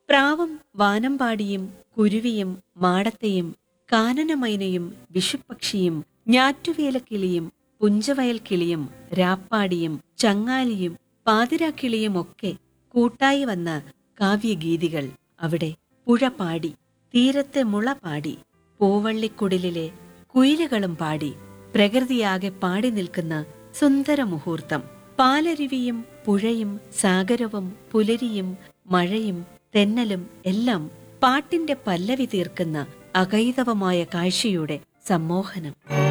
പ്രാവും വാനമ്പാടിയും കുരുവിയും മാടത്തെയും കാനനമൈനയും വിഷുപ്പക്ഷിയും ഞാറ്റുവേലക്കിളിയും പുഞ്ചവയൽ കിളിയും രാപ്പാടിയും ചങ്ങാലിയും പാതിരാക്കിളിയും ഒക്കെ കൂട്ടായി വന്ന കാവ്യഗീതികൾ അവിടെ പുഴ പാടി തീരത്തെ മുള പാടി പൂവള്ളിക്കുടിലിലെ കുയിലുകളും പാടി പ്രകൃതിയാകെ പാടി നിൽക്കുന്ന സുന്ദര മുഹൂർത്തം പാലരുവിയും പുഴയും സാഗരവും പുലരിയും മഴയും തെന്നലും എല്ലാം പാട്ടിന്റെ പല്ലവി തീർക്കുന്ന അകൈതവമായ കാഴ്ചയുടെ സമ്മോഹനം